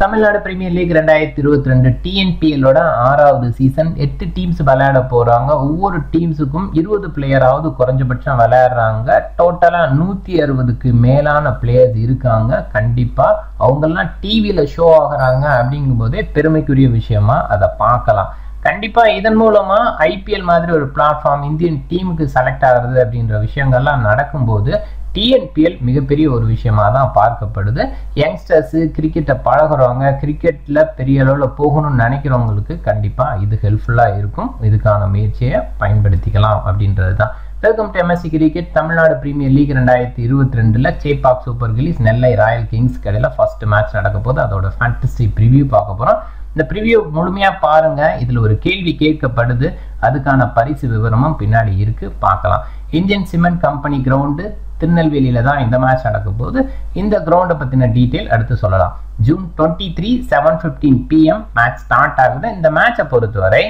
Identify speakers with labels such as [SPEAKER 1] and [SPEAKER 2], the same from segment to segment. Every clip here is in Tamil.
[SPEAKER 1] தமிழ்நாடு பிரீமியர் லீக் ரெண்டாயிரத்தி இருபத்தி ரெண்டு டிஎன்பிஎல்லோட ஆறாவது சீசன் எட்டு டீம்ஸ் விளையாட போறாங்க ஒவ்வொரு டீம்ஸுக்கும் இருபது பிளேயராவது குறைஞ்சபட்சம் விளையாடுறாங்க டோட்டலா நூத்தி அறுபதுக்கு மேலான பிளேயர்ஸ் இருக்காங்க கண்டிப்பா அவங்கெல்லாம் டிவியில ஷோ ஆகுறாங்க அப்படிங்கும் போதே பெருமைக்குரிய விஷயமா அதை பார்க்கலாம் கண்டிப்பா இதன் மூலமா ஐபிஎல் மாதிரி ஒரு பிளாட்ஃபார்ம் இந்தியன் டீமுக்கு செலக்ட் ஆகுறது அப்படின்ற விஷயங்கள்லாம் நடக்கும்போது டிஎன்பிஎல் மிகப்பெரிய ஒரு விஷயமா தான் பார்க்கப்படுது யங்ஸ்டர்ஸு கிரிக்கெட்டை பழகுறவங்க கிரிக்கெட்டில் பெரிய அளவில் போகணும்னு நினைக்கிறவங்களுக்கு கண்டிப்பாக இது ஹெல்ப்ஃபுல்லாக இருக்கும் இதுக்கான முயற்சியை பயன்படுத்திக்கலாம் அப்படின்றது தான் welcome to MSC cricket Tamil Nadu premier league ரெண்டாயிரத்தி இருபத்தி ரெண்டில் Chepauk super gillies Nellai Royal kings கடையில் ஃபர்ஸ்ட் மேட்ச் நடக்க போது அதோட ஃபேண்டசி ப்ரிவியூ பார்க்க போகிறோம் இந்த ப்ரிவியூ முழுமையாக பாருங்க இதில் ஒரு கேள்வி கேட்கப்படுது அதுக்கான பரிசு விவரமும் பின்னாடி இருக்கு பார்க்கலாம் இந்தியன் சிமெண்ட் கம்பெனி கிரவுண்டு திருநெல்வேலியில தான் இந்த மேட்ச் நடக்க போது இந்த கிரவுண்டை பற்றின டீட்டெயில் அடுத்து சொல்லலாம் June twenty three seven fifteen PM match start ஆகுது இந்த மேட்சை பொறுத்தவரை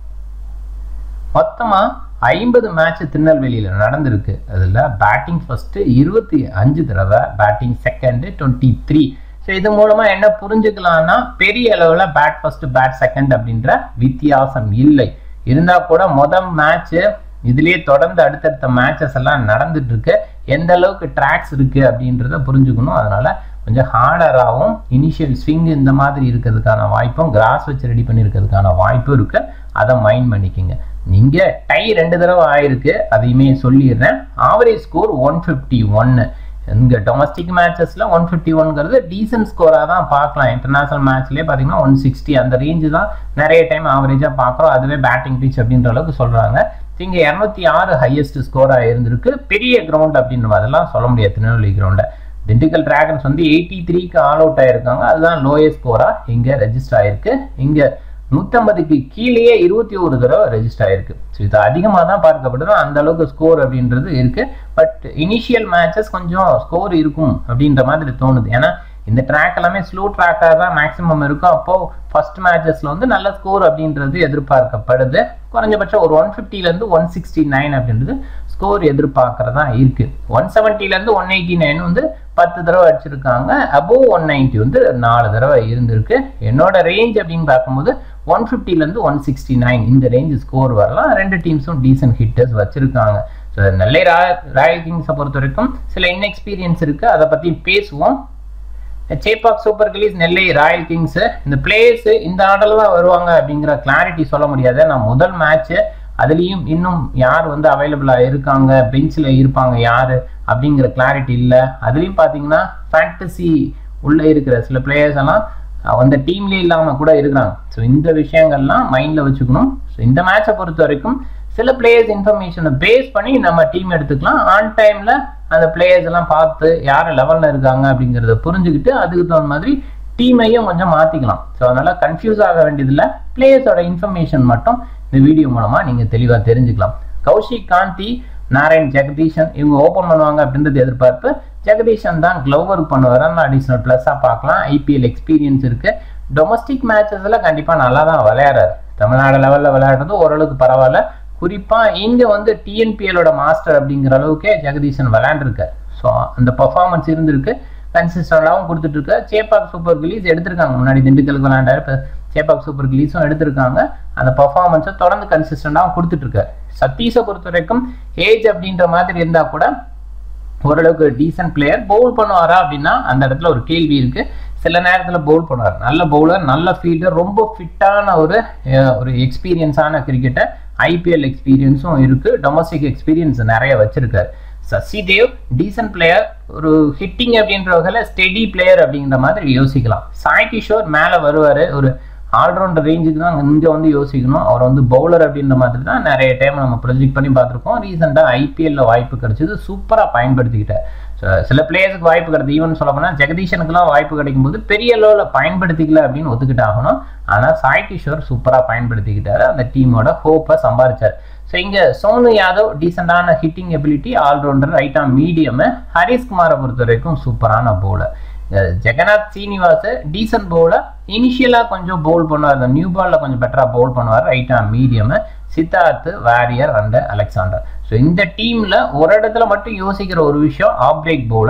[SPEAKER 1] மொத்தமாக ஐம்பது மேட்ச் திருநெல்வேலியில் நடந்திருக்கு அதில் பேட்டிங் ஃபர்ஸ்ட் இருபத்தி அஞ்சு தடவை batting second twenty three so இது மூலமாக என்ன புரிஞ்சுக்கலாம்னா பெரிய அளவில் பேட் ஃபர்ஸ்ட் பேட் செகண்ட் அப்படின்ற வித்தியாசம் இல்லை இருந்தால் கூட மொதல் மேட்ச்சு இதுலேயே தொடர்ந்து அடுத்தடுத்த மேட்சஸ் எல்லாம் நடந்துட்டு இருக்கு எந்த அளவுக்கு ட்ராக்ஸ் இருக்கு அப்படின்றத புரிஞ்சுக்கணும் அதனால கொஞ்சம் ஹார்டராகவும் இனிஷியல் ஸ்விங் இந்த மாதிரி இருக்கிறதுக்கான வாய்ப்பும் கிராஸ் வச்சு ரெடி பண்ணியிருக்கிறதுக்கான வாய்ப்பும் இருக்கு அதை மைண்ட் பண்ணிக்கோங்க நீங்க டை ரெண்டு தடவை ஆயிருக்கு அதையுமே சொல்லிடுறேன் ஆவரேஜ் ஸ்கோர் ஒன் ஃபிஃப்டி ஒன்னு இங்கே டொமஸ்டிக் மேட்சஸில் ஒன் ஃபிஃப்டி ஒன்ங்கிறது டீசன்ட் ஸ்கோராக தான் பார்க்கலாம் இன்டர்நேஷனல் மேட்ச்லேயே பார்த்தீங்கன்னா ஒன் சிக்ஸ்டி அந்த ரேஞ்சு தான் நிறைய டைம் ஆவரேஜாக பார்க்குறோம் அதுவே பேட்டிங் பிச் அப்படின்ற அளவுக்கு சொல்கிறாங்க இங்கே இரநூத்தி ஆறு ஹையஸ்ட் ஸ்கோராக இருந்திருக்கு பெரிய கிரவுண்ட் அப்படின்ற அதெல்லாம் சொல்ல முடியாது திருநெல்வேலி கிரவுண்டை திண்டுக்கல் டிராகன்ஸ் வந்து எயிட்டி த்ரீக்கு ஆல் அவுட் ஆயிருக்காங்க அதுதான் லோயஸ்ட் ஸ்கோராக இங்கே ரெஜிஸ்டர் ஆயிருக்கு இங்கே நூற்றம்பதுக்கு கீழேயே இருபத்தி ஒரு தடவை ரெஜிஸ்டர் ஆயிருக்கு ஸோ இது அதிகமாக தான் பார்க்கப்படுது அந்த அளவுக்கு ஸ்கோர் அப்படின்றது இருக்கு பட் இனிஷியல் மேட்சஸ் கொஞ்சம் ஸ்கோர் இருக்கும் அப்படின்ற மாதிரி தோணுது ஏன்னா இந்த ட்ராக் எல்லாமே ஸ்லோ ட்ராக்காக தான் மேக்ஸிமம் இருக்கும் அப்போ ஃபர்ஸ்ட் மேட்சஸ்ல வந்து நல்ல ஸ்கோர் அப்படின்றது எதிர்பார்க்கப்படுது குறைஞ்சபட்சம் ஒரு ஒன் ஃபிஃப்டிலேருந்து ஒன் சிக்ஸ்டி நைன் அப்படின்றது ஸ்கோர் எதிர்பார்க்கறதா இருக்கு ஒன் செவன்ட்டிலேருந்து ஒன் எயிட்டி நைன் வந்து பத்து தடவை அடிச்சிருக்காங்க அபோவ் ஒன் நைன்ட்டி வந்து நாலு தடவை இருந்திருக்கு என்னோட ரேஞ்ச் அப்படின்னு பார்க்கும்போது ஒன் ஃபிஃப்டிலேருந்து ஒன் சிக்ஸ்டி நைன் இந்த ரேஞ்ச் ஸ்கோர் வரலாம் ரெண்டு டீம்ஸும் டீசன்ட் ஹிட்டர்ஸ் வச்சிருக்காங்க ஸோ நெல்லை ராயல் ராயல் கிங்ஸை பொறுத்த வரைக்கும் சில இன்எக்ஸ்பீரியன்ஸ் இருக்கு அதை பற்றி பேசுவோம் Chepauk Super Gillies Nellai Royal Kings இந்த பிளேயர்ஸ் இந்த ஆர்டர்ல தான் வருவாங்க அப்படிங்கிற கிளாரிட்டி சொல்ல முடியாது நான் முதல் மேட்ச் அதுலேயும் இன்னும் யார் வந்து அவைலபிளாக இருக்காங்க பெஞ்சில் இருப்பாங்க யார் அப்படிங்கிற கிளாரிட்டி இல்லை அதுலேயும் பார்த்தீங்கன்னா ஃபேண்டசி உள்ளே இருக்கிற சில பிளேயர்ஸ் எல்லாம் அந்த டீம்லேயே இல்லாமல் கூட இருக்கிறாங்க ஸோ இந்த விஷயங்கள்லாம் மைண்டில் வச்சுக்கணும் ஸோ இந்த மேட்சை பொறுத்த வரைக்கும் சில பிளேயர்ஸ் இன்ஃபர்மேஷனை பேஸ் பண்ணி நம்ம டீம் எடுத்துக்கலாம் ஆன் டைமில் அந்த பிளேயர்ஸ் எல்லாம் பார்த்து யார் லெவலில் இருக்காங்க அப்படிங்கிறத புரிஞ்சுக்கிட்டு அதுக்கு தகுந்த மாதிரி டீமையும் கொஞ்சம் மாற்றிக்கலாம் ஸோ அதனால் கன்ஃபியூஸ் ஆக வேண்டியதில்லை பிளேயர்ஸோட இன்ஃபர்மேஷன் மட்டும் இந்த வீடியோ மூலமாக நீங்கள் தெளிவாக தெரிஞ்சுக்கலாம் கௌஷிக் காந்தி நாராயண் ஜெகதீஷன் இவங்க ஓப்பன் பண்ணுவாங்க அப்படின்றது எதிர்பார்ப்பு ஜெகதீஷன் தான் க்ளவ் ஒர்க் பண்ணுவார் அடிஷனல் ப்ளஸ்ஸாக பார்க்கலாம் ஐபிஎல் எக்ஸ்பீரியன்ஸ் இருக்குது டொமஸ்டிக் மேட்சஸில் கண்டிப்பாக நல்லா தான் விளையாடுறாரு தமிழ்நாடு லெவலில் விளையாடுறது ஓரளவுக்கு பரவாயில்ல குறிப்பாக இங்கே வந்து டிஎன்பிஎலோட மாஸ்டர் அப்படிங்கிற அளவுக்கே ஜெகதீஷன் விளையாண்டுருக்கார் ஸோ அந்த பர்ஃபார்மன்ஸ் இருந்திருக்கு கன்சிஸ்டண்டாகவும் கொடுத்துட்ருக்கு சேப்பாக் சூப்பர் கிலீஸ் எடுத்திருக்காங்க முன்னாடி திண்டுக்கலுக்கு விளையாண்டாரு இப்போ சேப்பாக் சூப்பர் கிலீஸும் எடுத்திருக்காங்க அந்த பர்ஃபார்மன்ஸை தொடர்ந்து கன்சிஸ்டண்டாகவும் கொடுத்துட்ருக்காரு சத்தீஷை பொறுத்த வரைக்கும் ஏஜ் அப்படின்ற மாதிரி இருந்தால் கூட ஓரளவுக்கு டீசன்ட் பிளேயர் பவுல் பண்ணுவாரா அப்படின்னா அந்த இடத்துல ஒரு கேள்வி இருக்கு சில நேரத்தில் பவுல் பண்ணுவார் நல்ல பவுலர் நல்ல ஃபீல்டர் ரொம்ப ஃபிட்டான ஒரு ஒரு எக்ஸ்பீரியன்ஸான கிரிக்கெட்டை ஐபிஎல் எக்ஸ்பீரியன்ஸும் இருக்கு டொமஸ்டிக் எக்ஸ்பீரியன்ஸ் நிறைய வச்சிருக்காரு சசிதேவ் டீசன்ட் பிளேயர் ஒரு ஹிட்டிங் அப்படின்ற வகையில் ஸ்டெடி பிளேயர் அப்படிங்கிற மாதிரி யோசிக்கலாம் சாய் கிஷோர் மேலே வருவார் ஒரு ஆல்ரவுண்டர் ரேஞ்சுக்கு தான் இங்கே வந்து யோசிக்கணும் அவர் வந்து பவுலர் அப்படின்ற மாதிரி தான் நிறைய டைம் நம்ம ப்ரொஜெக்ட் பண்ணி பார்த்துருக்கோம் ரீசெண்டாக ஐபிஎல்ல வாய்ப்பு கிடைச்சது சூப்பராக பயன்படுத்திக்கிட்டார் ஸோ சில பிளேயர்ஸுக்கு வாய்ப்பு கிடையாது ஈவன் சொல்ல போனால் ஜெகதீஷனுக்குலாம் வாய்ப்பு கிடைக்கும் போது பெரிய அளவில் பயன்படுத்திக்கல அப்படின்னு ஒத்துக்கிட்டு ஆகணும் ஆனால் சாய் கிஷோர் சூப்பராக பயன்படுத்திக்கிட்டாரு அந்த டீமோட ஹோப்பை சம்பாரிச்சார் ஸோ இங்கே சோனு யாதவ் டீசெண்டான ஹிட்டிங் எபிலிட்டி ஆல்ரவுண்டர் ரைட்டாக மீடியம் ஹரிஸ்குமாரை பொறுத்த வரைக்கும் சூப்பரான bowler Jagannath Srinivas decent bowler இனிஷியலாக கொஞ்சம் பவுல் பண்ணுவார் அந்த நியூ பாலில் கொஞ்சம் பெட்டராக பவுல் பண்ணுவார் ரைட்டாக medium Siddharth Warrier and Alexander so இந்த டீமில் ஒரு இடத்துல மட்டும் யோசிக்கிற ஒரு விஷயம் ஆப் பிரேக் பவுலர்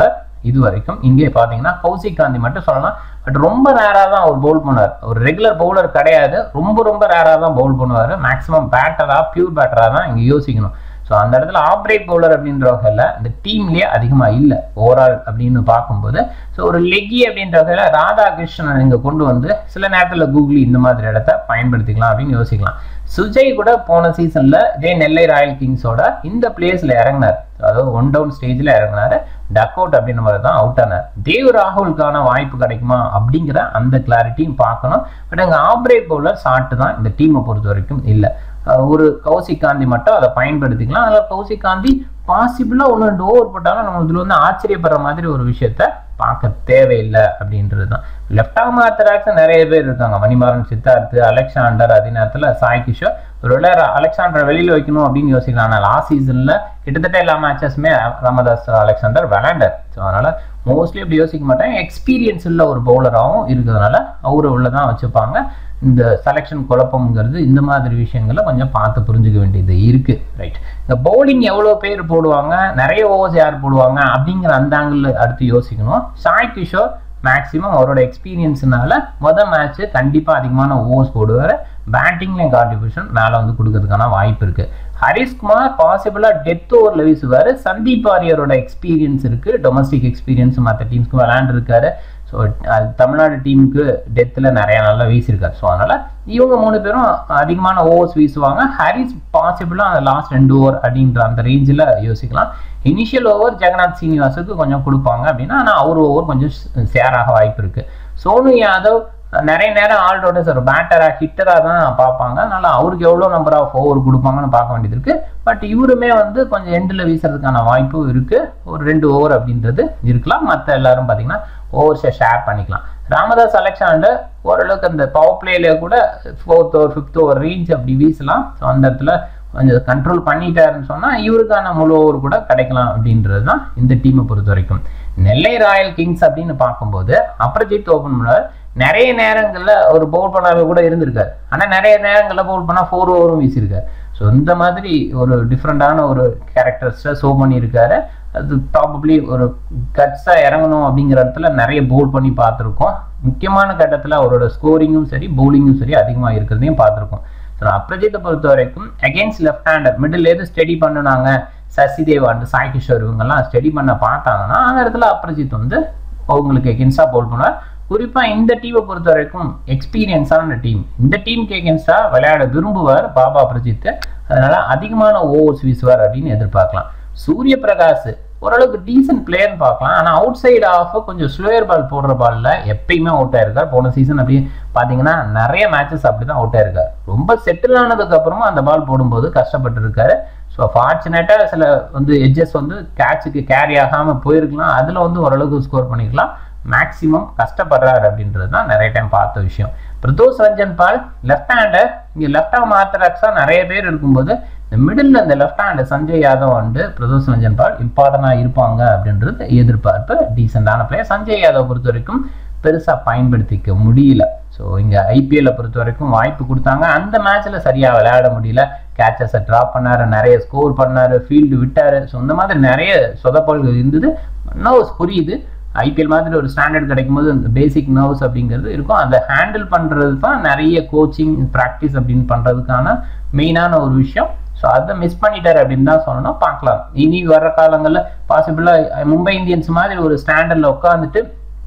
[SPEAKER 1] இது வரைக்கும் இங்கே பார்த்தீங்கன்னா கௌசிக் காந்தி மட்டும் சொல்லலாம் பட் ரொம்ப ரேராக தான் அவர் பவுல் பண்ணுவார் ஒரு ரெகுலர் பவுலர் கிடையாது ரொம்ப ரொம்ப ரேராக தான் பவுல் பண்ணுவார் மேக்ஸிமம் பேட்டரா பியூர் பேட்டரா தான் இங்கே யோசிக்கணும் ஸோ அந்த இடத்துல ஆப்ரேட் பவுலர் அப்படின்ற வகையில் இந்த டீம்லேயே அதிகமாக இல்லை ஓவரால் அப்படின்னு பார்க்கும்போது ஸோ ஒரு லெக்கி அப்படின்ற வகையில் ராதாகிருஷ்ணன் இங்கே கொண்டு வந்து சில நேரத்தில் கூகுளி இந்த மாதிரி இடத்த பயன்படுத்திக்கலாம் அப்படின்னு யோசிக்கலாம் சுஜய் கூட போன சீசன்ல இதே நெல்லை ராயல் கிங்ஸோட இந்த பிளேஸ்ல இறங்கினார் அதாவது ஒன் டவுன் ஸ்டேஜ்ல இறங்கினாரு டக் அவுட் அப்படின்ற மாதிரி தான் அவுட் ஆனார் தேவ் ராகுலுக்கான வாய்ப்பு கிடைக்குமா அப்படிங்கிற அந்த கிளாரிட்டியும் பார்க்கணும் பட் அங்கே ஆப்ரேட் பவுலர் ஷார்ட் தான் இந்த டீமை பொறுத்த வரைக்கும் இல்லை ஒரு கௌசிக் காந்தி மட்டும் அதை பயன்படுத்திக்கலாம் அதில் கௌசிக் காந்தி பாசிபிளாக ஒன்று ரெண்டு ஓவர் போட்டாலும் நம்ம இதில் வந்து ஆச்சரியப்படுற மாதிரி ஒரு விஷயத்த பார்க்க தேவையில்லை அப்படின்றது தான் லெஃப்ட் ஆர்ம் ஆர்த்தராக்ஸ் நிறைய பேர் இருக்காங்க மணிமாறன் சித்தார்த்து அலெக்சாண்டர் அதே நேரத்தில் சாய் கிஷோர் ஒருவேளை அலெக்சாண்டர் வெளியில் வைக்கணும் அப்படின்னு யோசிக்கலாம் ஆனால் லாஸ்ட் சீசனில் கிட்டத்தட்ட எல்லா மேட்சஸுமே ராமதாஸ் அலெக்சாண்டர் விளாண்டர் ஸோ அதனால் மோஸ்ட்லி அப்படி யோசிக்க மாட்டேன் எக்ஸ்பீரியன்ஸ் உள்ள ஒரு பவுலராகவும் இருக்கிறதுனால அவரை உள்ள தான் வச்சுப்பாங்க இந்த செலெக்ஷன் குழப்பம்ங்கிறது இந்த மாதிரி விஷயங்களை கொஞ்சம் பார்த்து புரிஞ்சுக்க வேண்டியது இருக்கு ரைட் இந்த பவுலிங் எவ்வளோ பேர் போடுவாங்க நிறைய ஓவர்ஸ் யார் போடுவாங்க அப்படிங்கிற அந்த ஆங்கிள் அடுத்து யோசிக்கணும் சாய் கிஷோர் மேக்ஸிமம் அவரோட எக்ஸ்பீரியன்ஸ்னால மொதல் மேட்ச் கண்டிப்பாக அதிகமான ஓவர்ஸ் போடுவார் பேட்டிங்லேயும் கான்ட்ரிபியூஷன் மேலே வந்து கொடுக்கறதுக்கான வாய்ப்பு இருக்கு ஹரிஷ்குமார் பாசிபிளாக டெத் ஓவரில் வீசுவார் சந்தீப் வாரியரோட எக்ஸ்பீரியன்ஸ் இருக்கு டொமஸ்டிக் எக்ஸ்பீரியன்ஸ் மற்ற டீம்ஸ்க்கு விளையாண்டுருக்காரு ஸோ தமிழ்நாடு டீமுக்கு டெத்தில் நிறைய நல்லா வீசியிருக்காரு ஸோ அதனால் இவங்க மூணு பேரும் அதிகமான ஓவர்ஸ் வீசுவாங்க ஹாரிஸ் பாசிபிளாக அந்த லாஸ்ட் ரெண்டு ஓவர் அப்படின்ற அந்த ரேஞ்சில் யோசிக்கலாம் இனிஷியல் ஓவர் ஜெகநாத் சீனிவாசுக்கு கொஞ்சம் கொடுப்பாங்க அப்படின்னா ஆனால் அவர் ஓவர் கொஞ்சம் ஷேராக வாய்ப்பு இருக்குது சோனு யாதவ் நிறைய நேரம் ஆல்ரவுண்டர்ஸ் ஒரு பேட்டராக ஹிட்டராக தான் பார்ப்பாங்க அதனால அவருக்கு எவ்வளோ நம்பர் ஆஃப் ஓவர் கொடுப்பாங்கன்னு பார்க்க வேண்டியது இருக்குது பட் இவருமே வந்து கொஞ்சம் எண்டில் வீசுறதுக்கான வாய்ப்பும் இருக்குது ஒரு ரெண்டு ஓவர் அப்படின்றது இருக்கலாம் மற்ற எல்லாரும் பார்த்தீங்கன்னா ஓவர்ஸை ஷேர் பண்ணிக்கலாம் ராமதாஸ் அலெக்சாண்டர் ஓரளவுக்கு அந்த பவர் பிளேல கூட fourth over fifth over range அப்படி வீசலாம் ஸோ அந்த இடத்துல கொஞ்சம் கண்ட்ரோல் பண்ணிட்டாருன்னு சொன்னால் இவருக்கான முழு ஓவர் கூட கிடைக்கலாம் அப்படின்றது தான் இந்த டீமை பொறுத்த வரைக்கும் நெல்லை ராயல் கிங்ஸ் அப்படின்னு பார்க்கும்போது அப்ரஜித் ஓபன் பண்ணார் நிறைய நேரங்களில் ஒரு பவுல் பண்ணாவே கூட இருந்திருக்காரு ஆனால் நிறைய நேரங்களில் பவுல் பண்ணால் ஃபோர் ஓவரும் வீசியிருக்காரு ஸோ இந்த மாதிரி ஒரு டிஃப்ரெண்டான ஒரு கேரக்டர்ஸை ஷோ பண்ணியிருக்காரு அது ப்ராபப்ளி ஒரு கட்ஸாக இறங்கணும் அப்படிங்கிற இடத்துல நிறைய பவுல் பண்ணி பார்த்துருக்கோம் முக்கியமான கட்டத்தில் அவரோட ஸ்கோரிங்கும் சரி பவுலிங்கும் சரி அதிகமாக இருக்கிறதையும் பார்த்துருக்கோம் ஸோ அப்ரஜித்தை பொறுத்த வரைக்கும் அகேன்ஸ்ட் லெஃப்ட் ஹேண்டர் மிடில் எது ஸ்டடி பண்ணுனாங்க சசிதேவ் அண்ட் சாய் கிஷோர் இவங்கெல்லாம் ஸ்டடி பண்ண பார்த்தாங்கன்னா அந்த இடத்துல அப்ரஜித் வந்து அவங்களுக்கு எகென்ஸ்டாக பவுல் பண்ணுவார் குறிப்பாக இந்த டீமை பொறுத்த வரைக்கும் எக்ஸ்பீரியன்ஸான டீம் இந்த டீமுக்கு எகென்ஸ்டாக விளையாட விரும்புவார் பாபா பிரஜித் அதனால அதிகமான ஓவர்ஸ் வீசுவார் அப்படின்னு எதிர்பார்க்கலாம் சூரிய பிரகாஷ் ஓரளவுக்கு டீசென்ட் பிளேயர்னு பார்க்கலாம் ஆனால் அவுட் சைடு ஆஃப் கொஞ்சம் ஸ்லோயர் பால் போடுற பாலில் எப்பயுமே அவுட் ஆயிருக்கார் போன சீசன் அப்படி பார்த்தீங்கன்னா நிறைய மேட்சஸ் அப்படி தான் அவுட் ஆயிருக்கார் ரொம்ப செட்டில் ஆனதுக்கு அப்புறமா அந்த பால் போடும்போது கஷ்டப்பட்டு இருக்காரு ஸோ ஃபார்ச்சுனேட்டாக சில வந்து எட்ஜஸ் வந்து கேட்சுக்கு கேரி ஆகாமல் போயிருக்கலாம் அதில் வந்து ஓரளவுக்கு ஸ்கோர் பண்ணிக்கலாம் மேக்ஸிமம் கஷ்டப்படுறாரு அப்படின்றது தான் நிறைய டைம் பார்த்த விஷயம் பிரதோஷ் ரஞ்சன் பால் லெஃப்ட் ஹேண்டர் இங்கே லெஃப்ட் ஆம் ஆர்த்தடாக்ஸாக நிறைய பேர் இருக்கும்போது இந்த மிடில் இந்த லெஃப்ட் ஹேண்டு சஞ்சய் யாதவ் வந்து பிரதோஷ் ரஞ்சன் பால் இம்பார்ட்டண்டாக இருப்பாங்க அப்படின்றது எதிர்பார்ப்பு டீசெண்டான பிளேயர் சஞ்சய் யாதவ் பொறுத்த வரைக்கும் பெருசாக பயன்படுத்திக்க முடியல ஸோ இங்கே ஐபிஎல்ல பொறுத்த வரைக்கும் வாய்ப்பு கொடுத்தாங்க அந்த மேட்ச்சில் சரியாக விளையாட முடியல கேச்சஸை ட்ராப் பண்ணார் நிறைய ஸ்கோர் பண்ணார் ஃபீல்டு விட்டார் ஸோ இந்த மாதிரி நிறைய சொதப்பல்கள் இருந்தது நர்வ்ஸ் புரியுது ஐபிஎல் மாதிரி ஒரு ஸ்டாண்டர்ட் கிடைக்கும் போது அந்த பேசிக் நர்வ்ஸ் அப்படிங்கிறது இருக்கும் அதை ஹேண்டில் பண்ணுறது தான் நிறைய கோச்சிங் ப்ராக்டிஸ் அப்படின்னு பண்ணுறதுக்கான மெயினான ஒரு விஷயம் ஸோ அதை மிஸ் பண்ணிட்டார் அப்படின்னு தான் சொல்லணும் பார்க்கலாம் இனி வர்ற காலங்களில் பாசிபிளாக மும்பை இந்தியன்ஸ் மாதிரி ஒரு ஸ்டாண்டர்டில் உட்காந்துட்டு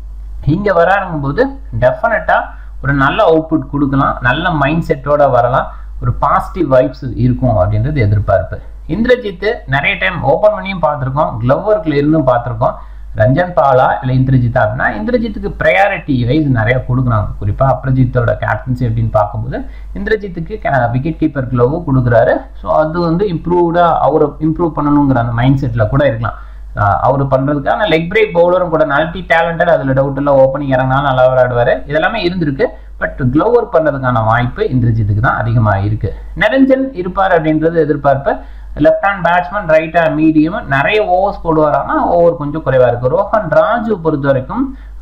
[SPEAKER 1] இங்கே வராருங்கும் போது டெஃபினட்டாக ஒரு நல்ல அவுட்புட் கொடுக்கலாம் நல்ல மைண்ட் செட்டோட வரலாம் ஒரு பாசிட்டிவ் வைப்ஸ் இருக்கும் அப்படின்றது எதிர்பார்ப்பு இந்திரஜித் நிறைய டைம் ஓப்பன் பண்ணியும் பார்த்துருக்கோம் க்ளவ் ஒர்க்கில் இருந்தும் பார்த்துருக்கோம் ரஞ்சன் பாலா இல்லை இந்திரஜித்தா அப்படின்னா இந்திரஜித்துக்கு ப்ரையாரிட்டி வைஸ் நிறைய கொடுக்குறாங்க குறிப்பாக அப்ரஜித்தோட கேப்டன்சி அப்படின்னு பார்க்கும்போது இந்திரஜித்துக்கு விக்கெட் கீப்பர் க்ளவும் கொடுக்குறாரு ஸோ அது வந்து இம்ப்ரூவ்டாக அவரை இம்ப்ரூவ் பண்ணணுங்கிற அந்த மைண்ட் செட்டில் கூட இருக்கலாம் அவர் பண்ணுறதுக்கான லெக் பிரேக் பவுலரும் கூட மல்டி டேலண்டட் அதில் டவுட் இல்லை ஓப்பனிங் இறங்கினாலும் நல்லா விளையாடுவார் இதெல்லாமே இருந்திருக்கு பட் க்ளவ் ஒர்க் பண்ணுறதுக்கான வாய்ப்பு இந்திரஜித்துக்கு தான் அதிகமாக இருக்கு நிரஞ்சன் இருப்பார் அப்படின்றது எதிர்பார்ப்பு left hand batsman right hand medium நிறைய ஓவர்ஸ் போடுவாரானா ஓவர் கொஞ்சம் குறைவாக இருக்கு ரோஹன் ராஜு பொறுத்த வரைக்கும்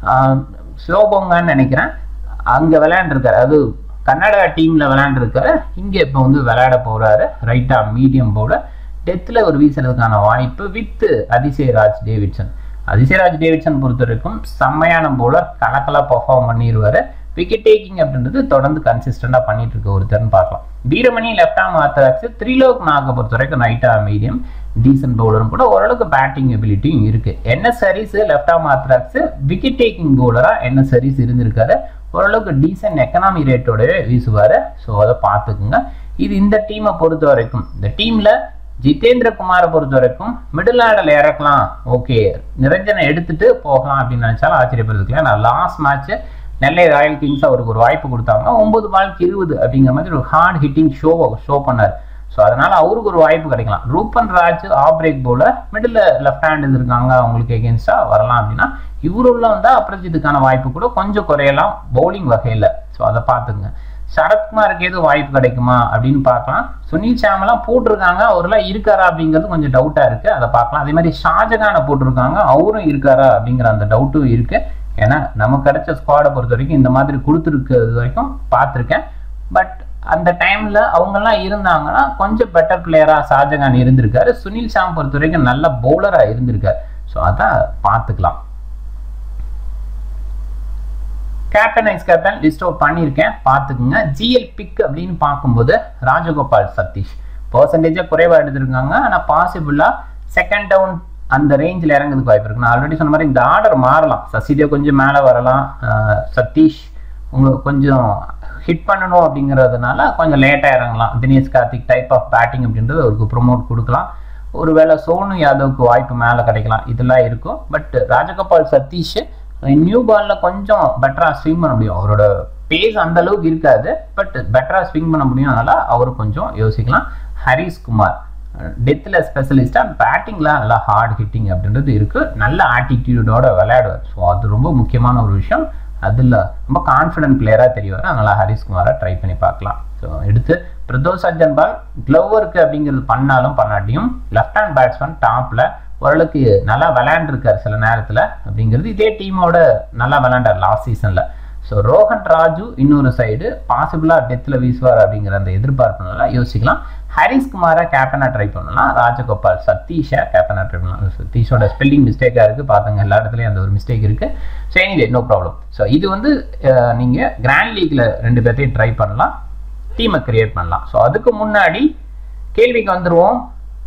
[SPEAKER 1] சிவபொங்கன்னு நினைக்கிறேன் அங்கே விளையாண்டுருக்காரு அது கர்நாடகா டீமில் விளையாண்டுருக்காரு இங்கே இப்போ வந்து விளையாட போகிறாரு ரைட் ஹேண்ட் மீடியம் பவுலர் டெத்தில் ஒரு வீசுறதுக்கான வாய்ப்பு வித் அதிசய ராஜ் டேவிட்சன் அதிசயராஜ் டேவிட்சன் பொறுத்த வரைக்கும் செம்மையான போலர் கலக்கலாக பர்ஃபார்ம் பண்ணிடுவார் விக்கெட் டேக்கிங் அப்படின்றது தொடர்ந்து கன்சிஸ்டண்டாக பண்ணிட்டு இருக்க ஒருத்தர்னு பார்க்கலாம் Veeramani left arm orthodox Trilok நாகை பொறுத்த வரைக்கும் நைட்டா மீடியம் டீசன்ட் பவுலரும் கூட ஓரளவுக்கு பேட்டிங் எபிலிட்டியும் இருக்கு என்ன service left arm orthodox wicket taking பவுலராக என்ன சர்வீஸ் இருந்திருக்காரு ஓரளவுக்கு டீசன்ட் எக்கனாமி ரேட்டோடவே வீசுவார் ஸோ அதை பார்த்துக்குங்க இது இந்த டீமை பொறுத்த வரைக்கும் இந்த டீமில் ஜிதேந்திர குமாரை பொறுத்த வரைக்கும் மிடில் ஆர்டர் இறக்கலாம் ஓகே நிரஞ்சனை எடுத்துட்டு போகலாம் அப்படின்னு நினைச்சாலும் ஆச்சரியப்படுறதுக்கு நான் last match Nellai Royal kings அவருக்கு ஒரு வாய்ப்பு கொடுத்தாங்க ஒன்பது பாலுக்கு இருபது அப்படிங்கிற மாதிரி ஒரு ஹார்ட் ஹிட்டிங் ஷோவை ஷோ பண்ணார் ஸோ அதனால அவருக்கு ஒரு வாய்ப்பு கிடைக்கலாம் Ruban Raj off break bowler middle left hand இருக்காங்க அவங்களுக்கு எகேன்ஸ்டா வரலாம் அப்படின்னா இவரு உள்ள வந்தால் அப்ரஜித்துக்கான வாய்ப்பு கூட கொஞ்சம் குறையலாம் பவுலிங் வகையில் ஸோ அதை பார்த்துங்க சரத்குமாருக்கு எதுவும் வாய்ப்பு கிடைக்குமா அப்படின்னு பார்க்கலாம் சுனில் சாமெல்லாம் போட்டிருக்காங்க அவரெல்லாம் இருக்காரா அப்படிங்கிறது கொஞ்சம் டவுட்டாக இருக்கு அதை பார்க்கலாம் அதே மாதிரி ஷாஜகானை போட்டிருக்காங்க அவரும் இருக்காரா அப்படிங்கிற அந்த டவுட்டும் இருக்கு ஏன்னா நமக்கு கிடைச்ச ஸ்குவாடை பொறுத்த வரைக்கும் இந்த மாதிரி கொடுத்துருக்கிறது வரைக்கும் பார்த்துருக்கேன் பட் அந்த டைம்ல அவங்கெல்லாம் இருந்தாங்கன்னா கொஞ்சம் பெட்டர் பிளேயரா ஷாஜகான் இருந்திருக்காரு சுனில் சாம் பொறுத்த வரைக்கும் நல்ல பவுலரா இருந்திருக்காரு ஸோ அதான் பார்த்துக்கலாம் captain ex captain list out பண்ணியிருக்கேன் பார்த்துக்குங்க ஜிஎல் பிக் அப்படின்னு பார்க்கும்போது ராஜகோபால் சதீஷ் பர்சன்டேஜாக குறைவாக எடுத்திருக்காங்க ஆனால் பாசிபிளாக செகண்ட் டவுன் அந்த ரேஞ்சில் இறங்குறதுக்கு வாய்ப்பு இருக்கு நான் ஆல்ரெடி சொன்ன மாதிரி இந்த ஆர்டர் மாறலாம் சசிதேவ் கொஞ்சம் மேலே வரலாம் சதீஷ் உங்களுக்கு கொஞ்சம் ஹிட் பண்ணணும் அப்படிங்கிறதுனால கொஞ்சம் லேட்டாக இறங்கலாம் Dinesh Karthik type of batting அப்படின்றது அவருக்கு ப்ரொமோட் கொடுக்கலாம் ஒருவேளை சோனு யாதவுக்கு வாய்ப்பு மேலே கிடைக்கலாம் இதெல்லாம் இருக்கும் பட் ராஜகோபால் சதீஷ் நியூ பாலில் கொஞ்சம் பெட்டராக ஸ்விங் பண்ண முடியும் அவரோட பேஸ் அந்த அளவுக்கு இருக்காது பட் பெட்டராக ஸ்விங் பண்ண முடியும் அதனால் அவர் கொஞ்சம் யோசிக்கலாம் ஹரிஷ் குமார் டெத்தில் ஸ்பெஷலிஸ்டாக பேட்டிங்கில் நல்லா ஹார்ட் ஹிட்டிங் அப்படின்றது இருக்குது நல்ல ஆட்டிடியூடோட விளையாடுவார் ஸோ அது ரொம்ப முக்கியமான ஒரு விஷயம் அதில் ரொம்ப கான்ஃபிடென்ட் பிளேயராக தெரியவார் அதனால் ஹரிஷ்குமாரை ட்ரை பண்ணி பார்க்கலாம் ஸோ எடுத்து பிரதோஷ் சஜ்ஜன் பால் க்ளவ் ஒர்க் அப்படிங்கிறது பண்ணாலும் பண்ணாட்டியும் லெஃப்ட் ஹேண்ட் பேட்ஸ்மேன் டாப்பில் ஓரளவுக்கு நல்லா விளையாண்டுருக்காரு சில நேரத்தில் அப்படிங்கிறது இதே டீமோட நல்லா விளையாண்டார் லாஸ்ட் சீசனில் ஸோ ரோஹன் ராஜு இன்னொரு சைடு பாசிபிளாக டெத்தில் வீசுவார் அப்படிங்கிற அந்த எதிர்பார்ப்புனால யோசிக்கலாம் ஹரிஸ் குமாரை கேப்டனாக ட்ரை பண்ணலாம் ராஜகோபால் சதீஷை கேப்டனாக ட்ரை பண்ணலாம் சதீஷோட ஸ்பெல்லிங் மிஸ்டேக்காக இருக்குது பார்த்துங்க எல்லா இடத்துலையும் அந்த ஒரு மிஸ்டேக் இருக்குது so anyway no problem so இது வந்து நீங்கள் கிராண்ட் லீக்ல ரெண்டு பேர்த்தையும் ட்ரை பண்ணலாம் டீமை கிரியேட் பண்ணலாம் ஸோ அதுக்கு முன்னாடி கேள்விக்கு வந்துடுவோம்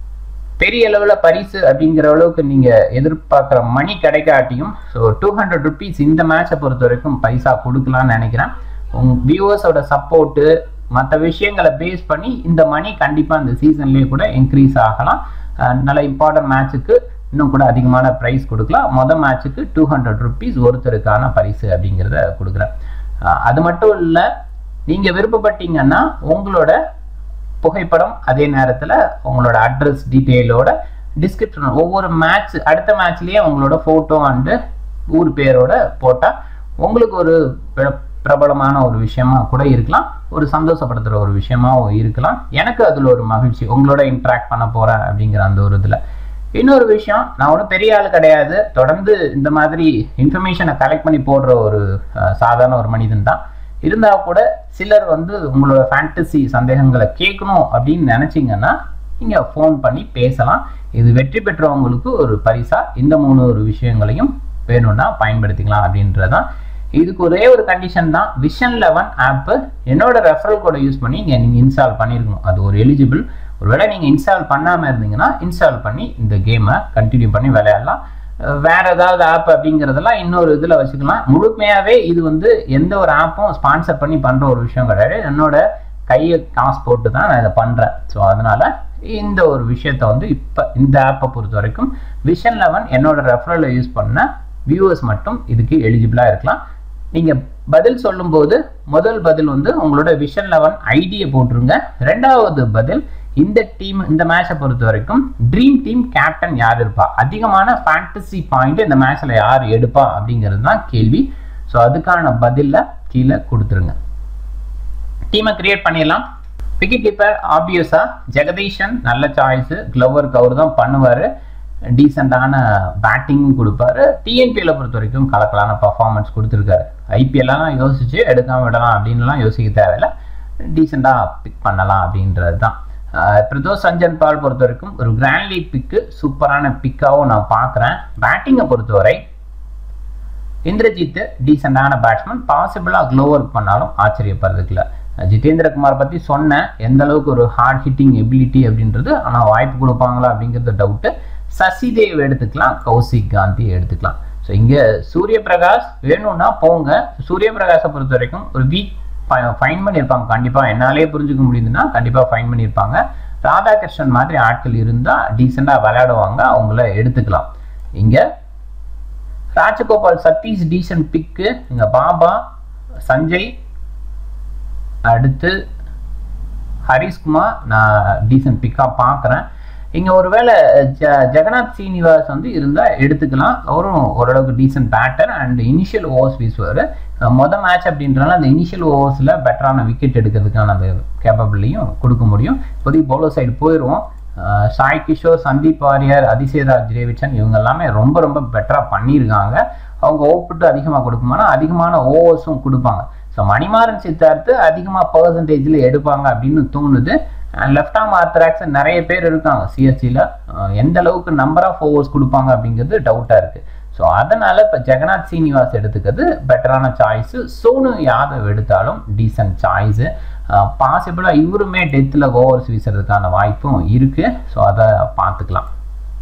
[SPEAKER 1] பெரிய அளவில் பரிசு அப்படிங்கிற அளவுக்கு நீங்கள் எதிர்பார்க்குற மணி கிடைக்காட்டியும் ஸோ டூ ஹண்ட்ரட் ருபீஸ் இந்த மேட்சை பொறுத்த வரைக்கும் பைசா கொடுக்கலாம்னு நினைக்கிறேன் உங்க வியூவர்ஸோட சப்போர்ட்டு மற்ற விஷயங்களை பேஸ் பண்ணி இந்த மணி கண்டிப்பாக இந்த சீசன்லேயே கூட இன்க்ரீஸ் ஆகலாம் நல்ல இம்பார்ட்டன்ட் மேட்ச்சுக்கு இன்னும் கூட அதிகமான ப்ரைஸ் கொடுக்கலாம் மொதல் மேட்ச்சுக்கு டூ ஹண்ட்ரட் ருபீஸ் ஒருத்தருக்கான பரிசு அப்படிங்கிறத கொடுக்குறேன் அது மட்டும் இல்லை நீங்கள் விருப்பப்பட்டீங்கன்னா உங்களோட புகைப்படம் அதே நேரத்தில் உங்களோட அட்ரஸ் டீட்டெயிலோட டிஸ்கிரிப்ஷன் ஒவ்வொரு மேட்ச் அடுத்த மேட்ச்லேயே உங்களோட ஃபோட்டோ அண்டு ஊர் பேரோட போட்டால் உங்களுக்கு ஒரு பிரபலமான ஒரு விஷயமா கூட இருக்கலாம் ஒரு சந்தோஷப்படுத்துகிற ஒரு விஷயமாவும் இருக்கலாம் எனக்கு அதில் ஒரு மகிழ்ச்சி உங்களோட இன்ட்ராக்ட் பண்ண போகிறேன் அப்படிங்கிற அந்த ஒரு இதில் இன்னொரு விஷயம் நான் ஒன்றும் பெரிய ஆள் கிடையாது தொடர்ந்து இந்த மாதிரி இன்ஃபர்மேஷனை கலெக்ட் பண்ணி போடுற ஒரு சாதாரண ஒரு மனிதன் தான் இருந்தால் கூட சிலர் வந்து உங்களோட ஃபேண்டசி சந்தேகங்களை கேட்கணும் அப்படின்னு நினச்சிங்கன்னா நீங்கள் ஃபோன் பண்ணி பேசலாம் இது வெற்றி பெற்றவங்களுக்கு ஒரு பரிசாக இந்த மூணு ஒரு விஷயங்களையும் வேணும்னா பயன்படுத்திக்கலாம் அப்படின்றதான் இதுக்கு ஒரே ஒரு கண்டிஷன் தான் விஷன் லெவன் ஆப்பு என்னோட ரெஃபரல் கோடை யூஸ் பண்ணி நீங்கள் நீங்கள் இன்ஸ்டால் பண்ணியிருக்கணும் அது ஒரு எலிஜிபிள் ஒருவேளை நீங்கள் இன்ஸ்டால் பண்ணாமல் இருந்தீங்கன்னா இன்ஸ்டால் பண்ணி இந்த கேமை கண்டினியூ பண்ணி விளையாடலாம் வேற ஏதாவது ஆப் அப்படிங்கிறதெல்லாம் இன்னொரு இதில் வச்சுக்கலாம் முழுமையாகவே இது வந்து எந்த ஒரு ஆப்பும் ஸ்பான்சர் பண்ணி பண்ணுற ஒரு விஷயம் கிடையாது என்னோட கையை காசு போட்டு தான் நான் இதை பண்ணுறேன் ஸோ அதனால இந்த ஒரு விஷயத்த வந்து இப்போ இந்த ஆப்பை பொறுத்த வரைக்கும் விஷன் லெவன் என்னோட ரெஃபரலை யூஸ் பண்ண வியூவர்ஸ் மட்டும் இதுக்கு எலிஜிபிளாக இருக்கலாம் நீங்கள் பதில் சொல்லும்போது முதல் பதில் வந்து உங்களோட விஷன் லெவன் ஐடியை போட்டுருங்க ரெண்டாவது பதில் இந்த டீம் இந்த மேட்சை பொறுத்த வரைக்கும் ட்ரீம் டீம் கேப்டன் யார் இருப்பா அதிகமான ஃபேண்டசி பாயிண்ட் இந்த மேட்ச்ல யார் எடுப்பா அப்படிங்கிறது தான் கேள்வி ஸோ அதுக்கான பதில கீழே கொடுத்துருங்க டீமை கிரியேட் பண்ணிடலாம் விக்கெட் கீப்பர் ஆப்வியஸா ஜெகதீஷன் நல்ல சாய்ஸ் கிளவர் கவர் தான் பண்ணுவார் டீசெண்டான பேட்டிங்கும் கொடுப்பாரு டிஎன்பிஎல்லை பொறுத்த வரைக்கும் கலக்கலான பர்ஃபார்மன்ஸ் கொடுத்துருக்காரு ஐபிஎல்லாம் யோசிச்சு எடுக்காம விடலாம் அப்படின்லாம் யோசிக்க தேவையில்ல டீசெண்டாக பிக் பண்ணலாம் அப்படின்றது தான் பிரதோஷ் சஞ்சன் பால் பொறுத்த வரைக்கும் ஒரு கிராண்ட் லீக் பிக்கு சூப்பரான பிக்காகவும் நான் பார்க்குறேன் பேட்டிங்கை பொறுத்தவரை இந்திரஜித் டீசெண்டான பேட்ஸ்மேன் பாசிபிளாக க்ளோ ஒர்க் பண்ணாலும் ஆச்சரியப்படுறதுக்கு இல்லை ஜிதேந்திரகுமார் பற்றி சொன்னேன் எந்த அளவுக்கு ஒரு ஹார்ட் ஹிட்டிங் எபிலிட்டி அப்படின்றது ஆனால் வாய்ப்பு கொடுப்பாங்களா அப்படிங்கிறது டவுட்டு சசிதேவ் எடுத்துக்கலாம் கௌசிக் காந்தி எடுத்துக்கலாம் ஸோ இங்கே சூரிய பிரகாஷ் வேணும்னா போங்க சூரிய பிரகாஷை பொறுத்த வரைக்கும் ஒரு வீக் ஃபைன் பண்ணியிருப்பாங்க கண்டிப்பாக என்னாலே புரிஞ்சுக்க முடியுதுன்னா கண்டிப்பாக ஃபைன் பண்ணியிருப்பாங்க ராதாகிருஷ்ணன் மாதிரி ஆட்கள் இருந்தால் டீசெண்டாக விளையாடுவாங்க அவங்கள எடுத்துக்கலாம் இங்கே ராஜகோபால் சதீஷ் டீசன்ட் பிக்கு இங்கே பாபா சஞ்சய் அடுத்து ஹரிஷ்குமார் நான் டீசன்ட் பிக்காக பார்க்குறேன் இங்கே ஒருவேளை ஜ ஜெகநாத் சீனிவாஸ் வந்து இருந்தால் எடுத்துக்கலாம் அவரும் ஓரளவுக்கு decent batter and initial overs வீசுவார் மொதல் மேட்ச் அப்படின்றனால அந்த இனிஷியல் ஓவர்ஸில் பெட்டரான விக்கெட் எடுக்கிறதுக்கான அந்த கேப்பபிளையும் கொடுக்க முடியும் இப்போதைக்கு பவுலர் சைடு போயிடுவோம் சாய் கிஷோர் சந்தீப் வாரியர் அதிசயராஜ் ரேவிச்சன் இவங்க எல்லாமே ரொம்ப ரொம்ப பெட்டராக பண்ணியிருக்காங்க அவங்க ஓப்புட்டு அதிகமாக கொடுக்குமானா அதிகமான ஓவர்ஸும் கொடுப்பாங்க ஸோ மணிமாறன் சித்தார்த்து அதிகமாக பர்சன்டேஜில் எடுப்பாங்க அப்படின்னு தோணுது லெஃப்ட் ஆம் ஆர்த்தராக்ஸ் நிறைய பேர் இருக்காங்க சிஎஸ்சியில் எந்த அளவுக்கு நம்பர் ஆஃப் ஓவர்ஸ் கொடுப்பாங்க அப்படிங்கிறது டவுட்டாக இருக்குது ஸோ அதனால் இப்போ ஜெகநாத் சீனிவாஸ் எடுத்துக்கிறது பெட்டரான சாய்ஸு சோனு யாதவ் எடுத்தாலும் டீசன்ட் சாய்ஸு பாசிபிளாக இவருமே டெத்தில் ஓவர்ஸ் வீசுறதுக்கான வாய்ப்பும் இருக்குது ஸோ அதை பார்த்துக்கலாம்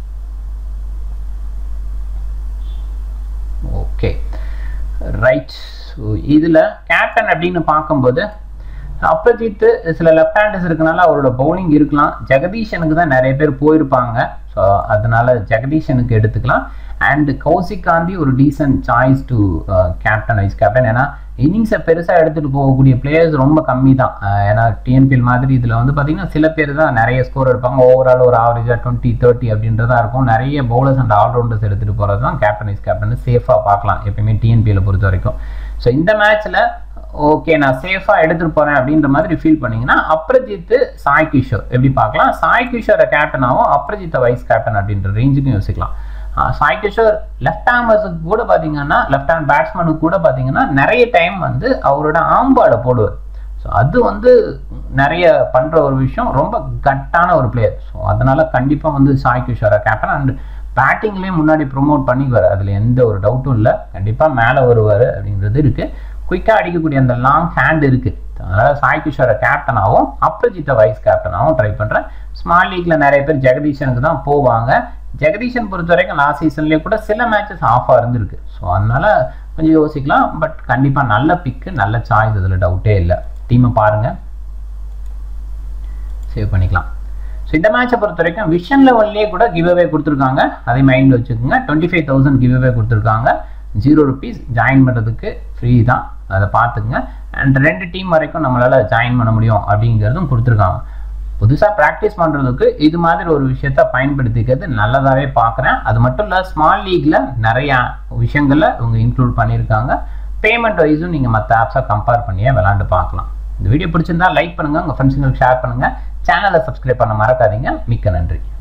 [SPEAKER 1] ஓகே ரைட் ஸோ இதில் கேப்டன் அப்படின்னு பார்க்கும்போது அப்பஜித்து சில லெஃப்ட் ஹேண்டர்ஸ் இருக்கனால அவரோட பவுலிங் இருக்கலாம் ஜெகதீஷனுக்கு தான் நிறைய பேர் போயிருப்பாங்க ஸோ அதனால ஜெகதீஷனுக்கு எடுத்துக்கலாம் அண்ட் கௌசிக் காந்தி ஒரு decent choice to captain vice captain ஏன்னா இன்னிங்ஸை பெருசாக எடுத்துகிட்டு போகக்கூடிய பிளேயர்ஸ் ரொம்ப கம்மி தான் ஏன்னா டிஎன்பிஎல் மாதிரி இதில் வந்து பார்த்தீங்கன்னா சில பேர் தான் நிறைய ஸ்கோர் எடுப்பாங்க ஓவரால் ஒரு ஆவரேஜாக டுவெண்ட்டி தேர்ட்டி அப்படின்றதா இருக்கும் நிறைய பவுலர்ஸ் அண்ட் ஆல்ரவுண்டர்ஸ் எடுத்துகிட்டு போகிறது தான் கேப்டன் வைஸ் கேப்டன் சேஃபாக பார்க்கலாம் எப்பயுமே டிஎன்பிஎல் பொறுத்த வரைக்கும் ஸோ இந்த மேட்ச்சில் ஓகே நான் சேஃபாக எடுத்துகிட்டு போகிறேன் அப்படின்ற மாதிரி ஃபீல் பண்ணிங்கன்னா அப்ரஜித் சாய் கிஷோர் எப்படி பார்க்கலாம் சாய் கிஷோரை கேப்டனாகவும் அப்ரஜித்தை வைஸ் கேப்டன் அப்படின்ற ரேஞ்சுக்கும் யோசிக்கலாம் சாய் கிஷோர் லெஃப்ட் ஹேமர்ஸுக்கு கூட பார்த்தீங்கன்னா லெஃப்ட் ஹேண்ட் பேட்ஸ்மேனுக்கு கூட பார்த்தீங்கன்னா நிறைய டைம் வந்து அவரோட ஆம்பாடை போடுவார் ஸோ அது வந்து நிறைய பண்ணுற ஒரு விஷயம் ரொம்ப கட்டான ஒரு பிளேயர் ஸோ அதனால கண்டிப்பாக வந்து சாய் கிஷோரை கேப்டன் அண்ட் பேட்டிங்லேயும் முன்னாடி ப்ரொமோட் பண்ணிக்குவார் அதில் எந்த ஒரு டவுட்டும் இல்லை கண்டிப்பாக மேலே வருவார் அப்படின்றது இருக்குது குயிக்காக அடிக்கக்கூடிய அந்த லாங் ஹேண்ட் இருக்குது அதனால் சாய் கிஷோரை கேப்டனாகவும் அப்ரஜித்தை வைஸ் கேப்டனாகவும் ட்ரை பண்ணுறேன் ஸ்மால் லீக்கில் நிறைய பேர் ஜெகதீஷனுக்கு தான் போவாங்க ஜெகதீஷன் பொறுத்த வரைக்கும் லாஸ்ட் சீசன்லேயே கூட சில மேட்சஸ் ஆஃபாக இருந்திருக்கு ஸோ அதனால் கொஞ்சம் யோசிக்கலாம் பட் கண்டிப்பாக நல்ல பிக்கு நல்ல சாய்ஸ் இதில் டவுட்டே இல்லை டீமை பாருங்கள் சேவ் பண்ணிக்கலாம் ஸோ இந்த மேட்சை பொறுத்த வரைக்கும் விஷன் லெவல்லே கூட கிவ் அவே கொடுத்துருக்காங்க அதை மைண்டில் வச்சுக்கோங்க twenty five thousand give away கொடுத்துருக்காங்க ஜீரோ ருபீஸ் ஜாயின் பண்ணுறதுக்கு ஃப்ரீ தான் அதை பார்த்துக்குங்க அண்ட் ரெண்டு டீம் வரைக்கும் நம்மளால் ஜாயின் பண்ண முடியும் அப்படிங்கிறதும் கொடுத்துருக்காங்க புதுசாக ப்ராக்டிஸ் பண்ணுறதுக்கு இது மாதிரி ஒரு விஷயத்த பயன்படுத்திக்கிறது நல்லதாகவே பார்க்குறேன் அது மட்டும் இல்லை ஸ்மால் லீக்கில் நிறையா விஷயங்களில் இவங்க இன்க்ளூட் பண்ணியிருக்காங்க பேமெண்ட் வைஸும் நீங்கள் மற்ற ஆப்ஸை கம்பேர் பண்ணியே விளாண்டு பார்க்கலாம் இந்த வீடியோ பிடிச்சிருந்தா லைக் பண்ணுங்கள் உங்கள் ஃப்ரெண்ட்ஸுங்களுக்கு ஷேர் பண்ணுங்கள் சேனலை சப்ஸ்கிரைப் பண்ண மறக்காதீங்க மிக்க நன்றி